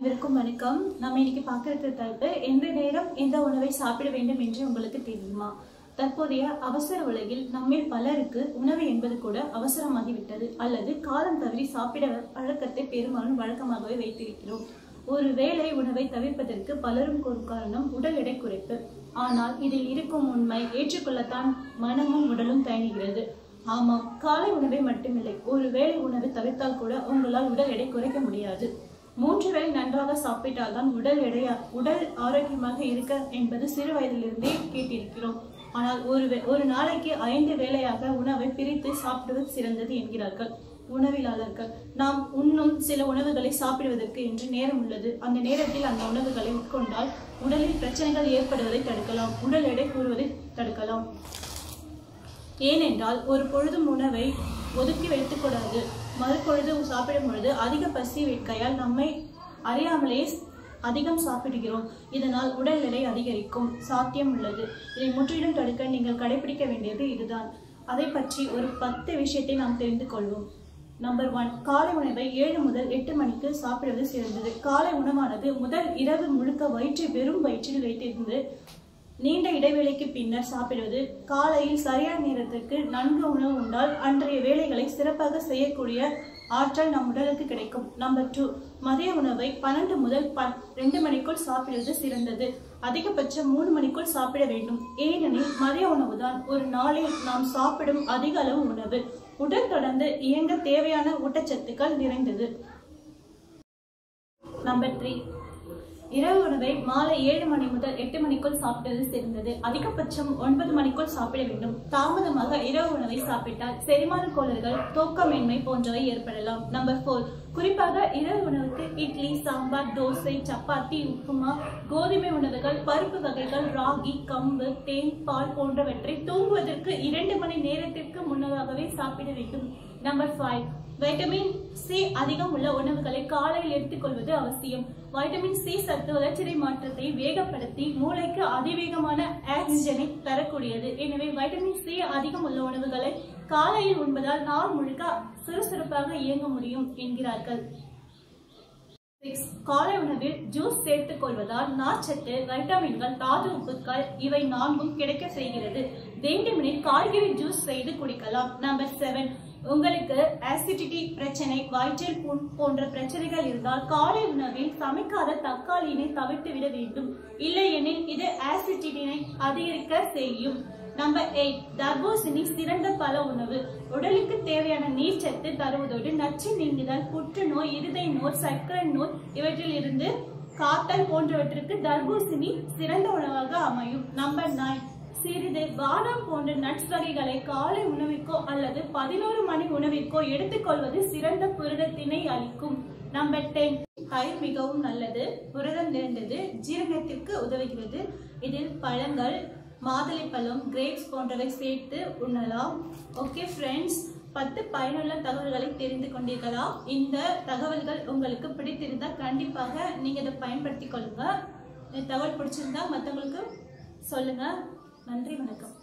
அனைவருக்கும் வணக்கம் நம்ம இன்னைக்கு பார்க்கறது தலைப்பு எந்த நேரம் எந்த உணவை சாப்பிட வேண்டும் என்று உங்களுக்கு தெரியுமா தற்போதைய அவசர உலகில் நம்மில் பலருக்கு உணவு என்பது கூட அவசரமாகிவிட்டது அல்லது காலம் தவறி சாப்பிட பழக்கத்தை பெரும்பாலும் வழக்கமாகவே வைத்திருக்கிறோம் ஒரு வேளை உணவை தவிர்ப்பதற்கு பலரும் ஒரு காரணம் உடல் எடை குறைப்பு ஆனால் இதில் இருக்கும் உண்மை ஏற்றுக்கொள்ளத்தான் மனமும் உடலும் தயங்குகிறது ஆமாம் காலை உணவை மட்டுமில்லை ஒரு வேளை உணவு தவிர்த்தால் கூட உங்களால் உடல் எடை குறைக்க முடியாது மூன்று வேளை நன்றாக சாப்பிட்டால்தான் உடல் எடையா உடல் ஆரோக்கியமாக இருக்க என்பது சிறு வயதிலிருந்தே கேட்டிருக்கிறோம் ஆனால் ஒரு வே- ஒரு நாளைக்கு ஐந்து வேளையாக உணவை பிரித்து சாப்பிடுவது சிறந்தது என்கிறார்கள் உணவியலாளர்கள் நாம் உண்ணும் சில உணவுகளை சாப்பிடுவதற்கு என்று நேரம் உள்ளது அந்த நேரத்தில் அந்த உணவுகளை உட்கொண்டால் உடலில் பிரச்சனைகள் ஏற்படுவதை தடுக்கலாம் உடல் எடை கூறுவதை தடுக்கலாம் ஏனென்றால் ஒரு பொழுதும் உணவை ஒதுக்கி வைத்துக்கூடாது மறுபொழுது சாப்பிடும் பொழுது அதிக பசி வேட்கையால் நம்மை அறியாமலே அதிகம் சாப்பிடுகிறோம் இதனால் உடல் எடை அதிகரிக்கும் சாத்தியம் உள்ளது இதை முற்றிலும் தடுக்க நீங்கள் கடைபிடிக்க வேண்டியது இதுதான் அதை பற்றி ஒரு பத்து விஷயத்தை நாம் தெரிந்து கொள்வோம் நம்பர் ஒன் காலை உணவை ஏழு முதல் எட்டு மணிக்கு சாப்பிடுவது சிறந்தது காலை உணவானது முதல் இரவு முழுக்க வயிற்றை வெறும் வயிற்றில் வைத்திருந்து நீண்ட இடைவேளைக்கு பின்னர் சாப்பிடுவது காலையில் சரியான நேரத்திற்கு நன்கு உணவு உண்டால் அன்றைய வேலைகளை சிறப்பாக செய்யக்கூடிய ஆற்றல் நம் உடலுக்கு கிடைக்கும் நம்பர் டூ மதிய உணவை பன்னெண்டு முதல் பன் ரெண்டு மணிக்குள் சாப்பிடுவது சிறந்தது அதிகபட்சம் மூணு மணிக்குள் சாப்பிட வேண்டும் ஏனெனில் மதிய உணவுதான் ஒரு நாளில் நாம் சாப்பிடும் அதிக அளவு உணவு உடல் தொடர்ந்து இயங்க தேவையான ஊட்டச்சத்துக்கள் நிறைந்தது நம்பர் த்ரீ இரவு உணவை மாலை ஏழு மணி முதல் எட்டு மணிக்குள் சாப்பிடுவது சிறந்தது அதிகபட்சம் ஒன்பது மணிக்குள் சாப்பிட வேண்டும் தாமதமாக இரவு உணவை சாப்பிட்டால் செரிமான கோளாறுகள் தூக்கமின்மை போன்றவை ஏற்படலாம் நம்பர் ஃபோர் குறிப்பாக இரவு உணவுக்கு இட்லி சாம்பார் தோசை சப்பாத்தி உப்புமா கோதுமை உணவுகள் பருப்பு வகைகள் ராகி கம்பு தேன் பால் போன்றவற்றை தூங்குவதற்கு இரண்டு மணி நேரத்திற்கு முன்னதாகவே சாப்பிட வேண்டும் நம்பர் ஃபைவ் வைட்டமின் சி அதிகம் உள்ள உணவுகளை காலையில் எடுத்துக்கொள்வது அவசியம் வைட்டமின் சி சத்து வளர்ச்சிதை மாற்றத்தை வேகப்படுத்தி மூளைக்கு அதிவேகமான ஆக்சிஜனை தரக்கூடியது எனவே வைட்டமின் சி அதிகம் உள்ள உணவுகளை காலையில் உண்பதால் நாள் முழுக்க சுறுசுறுப்பாக இயங்க முடியும் என்கிறார்கள் சிக்ஸ் காலை உணவில் ஜூஸ் சேர்த்துக் கொள்வதால் நார்ச்சத்து வைட்டமின்கள் தாது உப்புக்கள் இவை நான்கும் கிடைக்க செய்கிறது வேண்டுமெனில் காய்கறி ஜூஸ் செய்து குடிக்கலாம் நம்பர் செவன் உங்களுக்கு ஆசிடிட்டி பிரச்சனை வயிற்றில் புண் போன்ற பிரச்சனைகள் இருந்தால் காலை உணவில் சமைக்காத தக்காளியினை தவிர்த்து விட வேண்டும் இல்லையெனில் இது ஆசிடிட்டினை அதிகரிக்க செய்யும் நம்பர் எயிட் தர்பூசணி சிறந்த பல உணவு உடலுக்கு தேவையான நீர்ச்சத்து தருவதோடு நச்சு நீங்குதல் புற்றுநோய் இருதய நோய் சர்க்கரை நோய் இவற்றில் இருந்து காத்தல் போன்றவற்றுக்கு தர்பூசணி சிறந்த உணவாக அமையும் நம்பர் நைன் சிறிது பாதாம் போன்ற நட்ஸ் வகைகளை காலை உணவிற்கோ அல்லது பதினோரு மணி உணவிற்கோ எடுத்துக்கொள்வது சிறந்த புரதத்தினை அளிக்கும் நம்பர் டென் தயிர் மிகவும் நல்லது புரதம் நிறைந்தது ஜீரணத்திற்கு உதவுகிறது இதில் பழங்கள் மாதுளைப்பழம் கிரேப்ஸ் போன்றவை சேர்த்து உண்ணலாம் ஓகே ஃப்ரெண்ட்ஸ் பத்து பயனுள்ள தகவல்களை தெரிந்து கொண்டீர்களா இந்த தகவல்கள் உங்களுக்கு பிடித்திருந்தால் கண்டிப்பாக நீங்கள் இதை பயன்படுத்தி கொள்ளுங்க இந்த தகவல் பிடிச்சிருந்தா மற்றவங்களுக்கு சொல்லுங்க நன்றி வணக்கம்